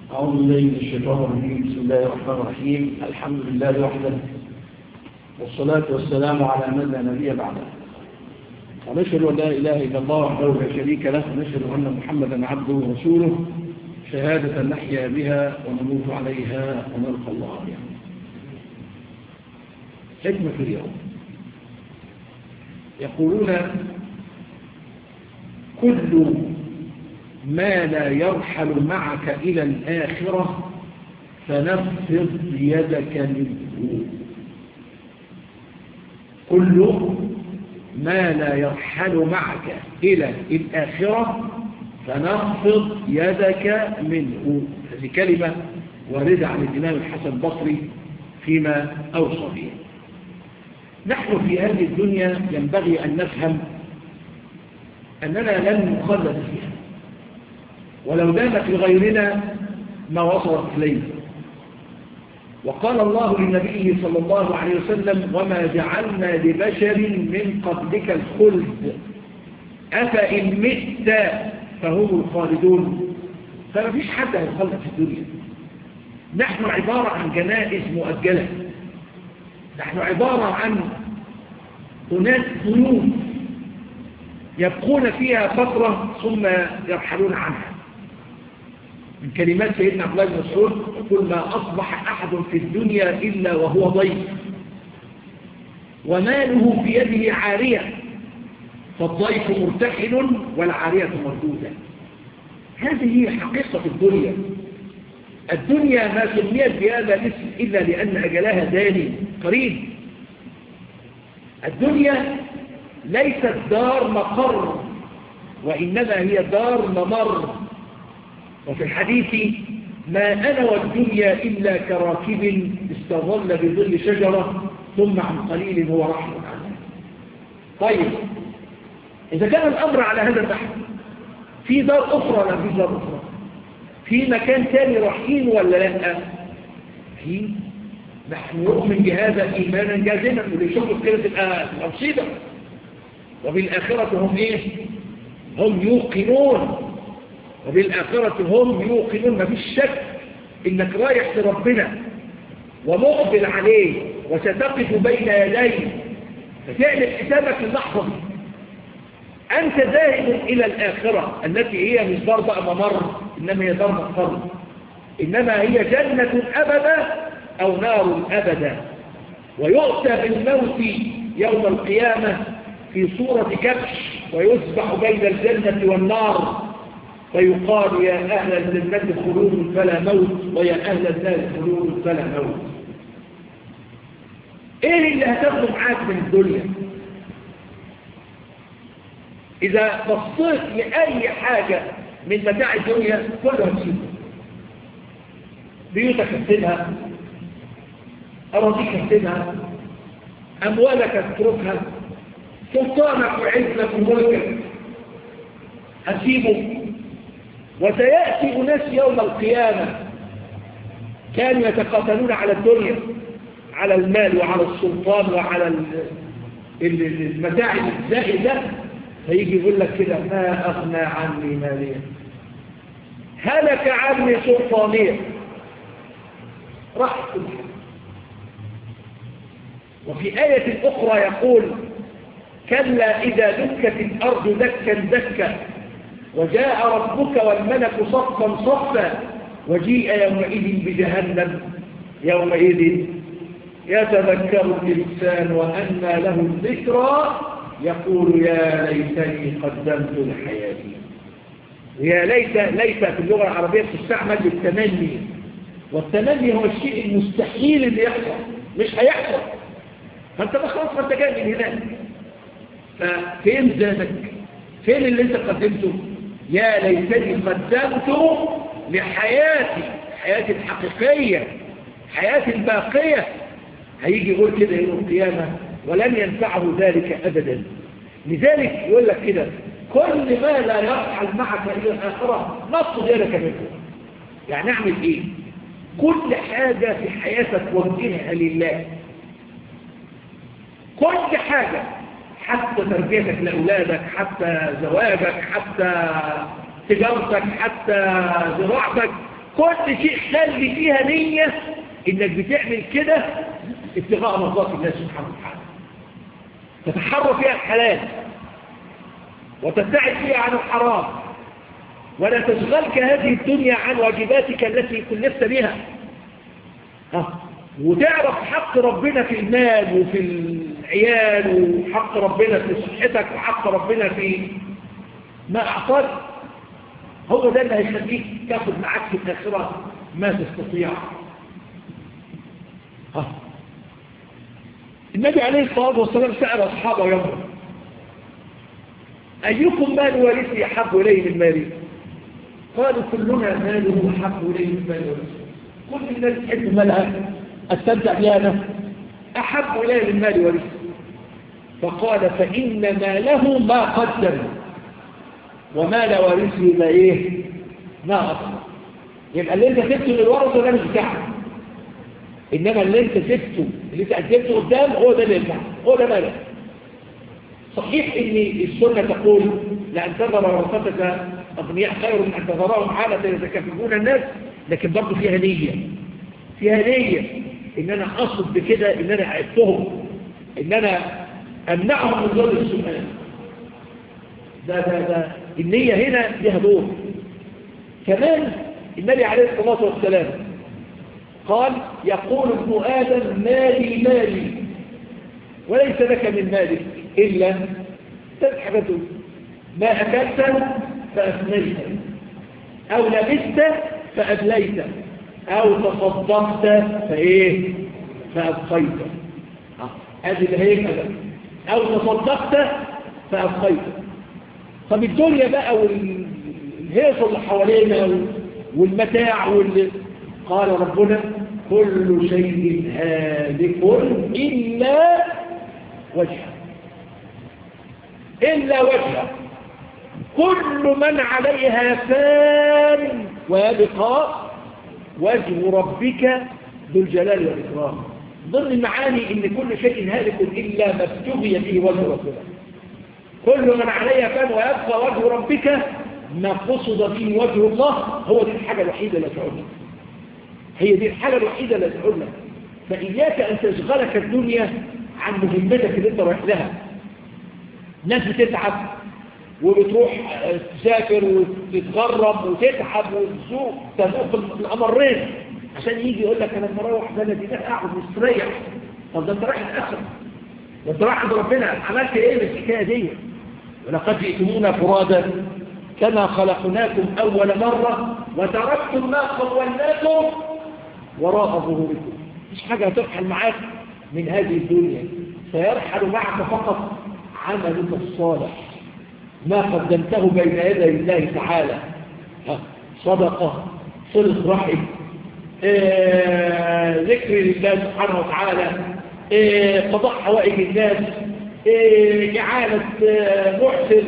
أعوذ بالله من الشيطان الرجيم بسم الله الرحمن الرحيم الحمد لله وحده والصلاة والسلام على من لا نبي بعده ونشهد أن لا إله إلا الله وحده لا شريك له ونشهد أن محمدا عبده ورسوله شهادة نحيا بها ونموت عليها ونلقى الله بها حكمة اليوم يقولون كل ما لا يرحل معك إلى الآخرة فنفض يدك منه كل ما لا يرحل معك إلى الآخرة فنخفض يدك منه هذه كلمة واردة عن الإمام الحسن البصري فيما أوصى به نحن في هذه الدنيا ينبغي أن نفهم أننا لن نخلد فيها ولو دامت لغيرنا ما وصلت إليه وقال الله لنبيه صلى الله عليه وسلم وما جعلنا لبشر من قبلك الخلد أفإن مت فهم الخالدون فما فيش حد هيخلد في الدنيا نحن عبارة عن جنائز مؤجلة نحن عبارة عن أناس ذنوب يبقون فيها فترة ثم يرحلون عنها من كلمات سيدنا عبد الله بن مسعود يقول ما أصبح أحد في الدنيا إلا وهو ضيف وماله في يده عارية فالضيف مرتحل والعارية مردودة هذه هي حقيقة الدنيا الدنيا ما سميت بهذا الاسم إلا لأن أجلها داني قريب الدنيا ليست دار مقر وإنما هي دار ممر وفي الحديث ما أنا والدنيا إلا كراكب استظل بظل شجرة ثم عن قليل هو رحمة عنه طيب إذا كان الأمر على هذا النحو في دار أخرى لا في دار أخرى في مكان ثاني رحيم ولا لا في نحن نؤمن بهذا إيمانا جازما واللي يشوفوا كده تبقى مصيبة وبالآخرة هم إيه هم يوقنون وبالآخرة هم يوقنون ما فيش شك إنك رايح لربنا ومقبل عليه وستقف بين يديه فتعمل حسابك اللحظة دي أنت ذاهب إلى الآخرة التي هي مش دار بقى ممر إنما هي دار مقر إنما هي جنة أبدا أو نار أبدا ويؤتى بالموت يوم القيامة في صورة كبش ويسبح بين الجنة والنار فيقال يا أهل الجنة خلود فلا موت ويا أهل النار خلود فلا موت إيه اللي هتاخده معاك من الدنيا إذا بصيت لأي حاجة من متاع الدنيا كلها تسيبها بيوتك هتسيبها أراضيك هتسيبها أموالك هتتركها سلطانك وعزك وملكك هتسيبه وسيأتي أناس يوم القيامة كانوا يتقاتلون على الدنيا على المال وعلى السلطان وعلى المتاع الزائدة فيجي يقول لك كده ما أغنى عني ماليا هلك عني سلطانيا راح وفي آية أخرى يقول كلا إذا دكت الأرض دكا دكا وجاء ربك والملك صفا صفا وجيء يومئذ بجهنم يومئذ يتذكر الإنسان وأنى له الذكرى يقول يا ليتني قدمت لحياتي يا ليت ليت في اللغة العربية تستعمل للتمني والتمني هو الشيء المستحيل اللي يحصل مش هيحصل فانت ما خلاص ما انت جاي من هناك ففين ذاتك فين اللي انت قدمته يا ليتني قدمت لحياتي حياتي الحقيقية حياتي الباقية هيجي يقول كده يوم القيامة ولن ينفعه ذلك أبدا لذلك يقول لك كده كل ما لا يرحل معك إلى الآخرة نص ذلك منه يعني اعمل ايه كل حاجة في حياتك وجهها لله كل حاجة حتى تربيتك لأولادك حتى زواجك حتى تجارتك حتى زراعتك كل شيء خلي فيها نية انك بتعمل كده ابتغاء مرضات الله سبحانه وتعالى تتحرى فيها الحلال وتبتعد فيها عن الحرام ولا تشغلك هذه الدنيا عن واجباتك التي كلفت بها ها وتعرف حق ربنا في المال وفي العيال وحق ربنا في صحتك وحق ربنا في ما أعطاك هو ده اللي هيخليك تاخد معاك في الآخرة ما تستطيع ها النبي عليه الصلاة والسلام سأل أصحابه يوم أيكم مال وارثي أحب إليه من مالي قالوا كلنا ماله أحب إليه من مال وارثي كل الناس تحب مالها استمتع بها أنا أحب إليه من مال وارثي فقال فإن ماله ما قدم ومال وارثه ما إيه ما أصل يبقى اللي انت سبته للورثة ده مش بتاعك إنما اللي انت سبته اللي انت قدمته قدام هو ده اللي بتاعك هو ده مالك صحيح ان السنة تقول لأن تذر ورثتك أغنياء خير من أن تذرهم حالة يتكففون الناس لكن برضه فيها نية فيها نية إن أنا أقصد بكده إن أنا أعدتهم إن أنا أمنعهم من ظل السؤال ده ده ده النية هنا لها دور كمان النبي عليه الصلاة والسلام قال يقول ابن آدم مالي مالي وليس لك من مالك إلا ثلاث حاجات دول ما أكلت فأفنيت أو لبست فأبليت أو تصدقت فإيه فأبقيت هذه اللي هي كذا أو تصدقت فأبقيت طب الدنيا بقى والهيصة اللي حوالينا والمتاع وال... قال ربنا كل شيء هالك إلا وجهه إلا وجهه كل من عليها فان ويبقى وجه ربك ذو الجلال والإكرام ضمن المعاني إن كل شيء هالك إلا ما ابتغي فيه وجه ربك كل من عليها فان ويبقى وجه ربك ما قصد فيه وجه الله هو دي الحاجة الوحيدة اللي تعودنا هي دي الحاجة الوحيدة اللي تعودنا فإياك أن تشغلك الدنيا عن مهمتك اللي انت رايح لها ناس بتتعب وبتروح تسافر وتتغرب وتتعب وتزوق تذوق الأمرين عشان يجي يقول لك انا لما اروح بلدي ده اقعد مستريح طب ده انت رايح الاخر ده انت رايح عند ربنا عملت ايه بالحكايه دي ولقد جئتمونا فرادا كما خلقناكم اول مره وتركتم ما خولناكم وراء ظهوركم مش حاجه هترحل معاك من هذه الدنيا سيرحل معك فقط عملك الصالح ما قدمته بين يدي الله تعالى صدقة صلة رحم آه، ذكر لله سبحانه وتعالى آه، قضاء حوائج الناس آه، إعانة محسن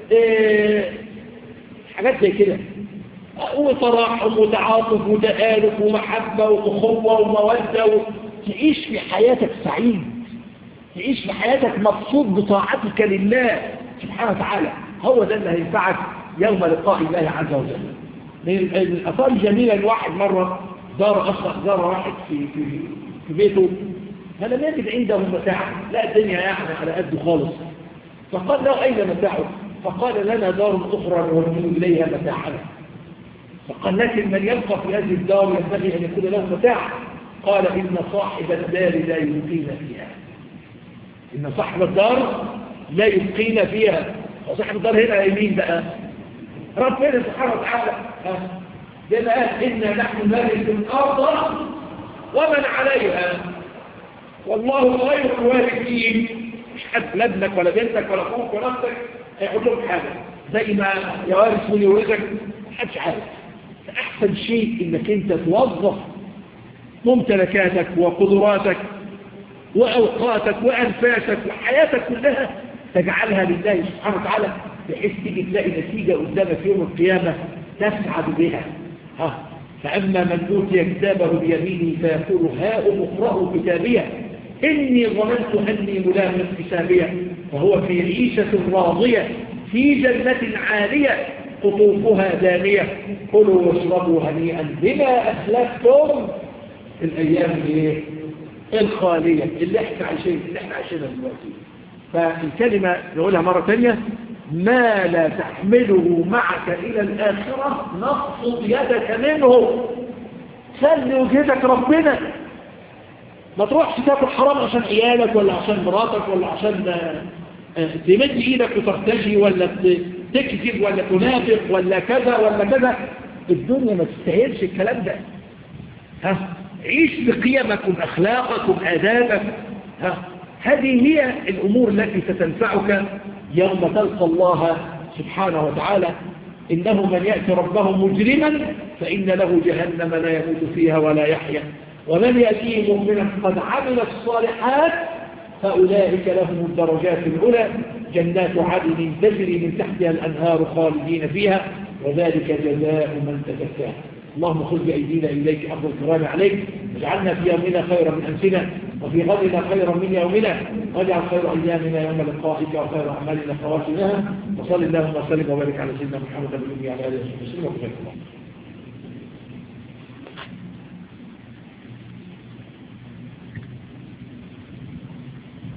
حاجات زي كده وتراحم وتعاطف وتآلف ومحبة وأخوة ومودة تعيش في حياتك سعيد تعيش في حياتك مبسوط بطاعتك لله سبحانه وتعالى هو ده اللي هينفعك يوم لقاء الله عز وجل من الأثار الجميلة الواحد مرة زار أخ زار واحد في, في, في بيته فلم يجد عنده متاع لا الدنيا يعني على قده خالص فقال له أين متاعه فقال لنا دار أخرى نوجه إليها متاعنا فقال لكن من يبقى في هذه الدار ينبغي أن يكون له متاع قال إن صاحب الدار لا يقيم فيها إن صاحب الدار لا يبقين فيها وصاحب الدار هنا يمين بقى ربنا سبحانه وتعالى لما قال إنا نحن نرث الأرض ومن عليها والله غير الوارثين مش حد لا ابنك ولا بنتك ولا اخوك ولا اختك هيقول لهم حاجه زي ما يا وارث من يورثك محدش عارف فاحسن شيء انك انت توظف ممتلكاتك وقدراتك واوقاتك وانفاسك وحياتك كلها تجعلها لله سبحانه وتعالى بحيث تيجي تلاقي نتيجه قدامك يوم القيامه تسعد بها ها فأما من أوتي كتابه بيمينه فيقول هاؤم اقرأوا كتابيه إني ظننت أني ملاهم حسابيه فهو في عيشة راضية في جنة عالية قطوفها دانية كلوا واشربوا هنيئا بما أسلفتم في الأيام الايه الخالية اللي احنا عايشين اللي احنا عايشينها دلوقتي فالكلمة نقولها مرة ثانية ما لا تحمله معك إلى الآخرة نقصد يدك منه سل وجهتك ربنا ما تروحش تاكل حرام عشان عيالك ولا عشان مراتك ولا عشان تمد ايدك وترتجي ولا تكذب ولا تنافق ولا كذا ولا كذا الدنيا ما تستاهلش الكلام ده ها عيش بقيمك وبأخلاقك وبآدابك ها هذه هي الأمور التي ستنفعك يوم تلقى الله سبحانه وتعالى إنه من يأتي ربه مجرما فإن له جهنم لا يموت فيها ولا يحيا ومن يأتيه مؤمنا قد عمل الصالحات فأولئك لهم الدرجات العلى جنات عدن تجري من تحتها الأنهار خالدين فيها وذلك جزاء من تزكى اللهم خذ بأيدينا إليك أفضل الكرام عليك واجعلنا في يومنا خيرا من أمسنا وفي غدنا خيرا من يومنا واجعل خير أيامنا يوم لقائك وخير أعمالنا خواتمها وصل اللهم وسلم وبارك على سيدنا محمد النبي على آله وصحبه وسلم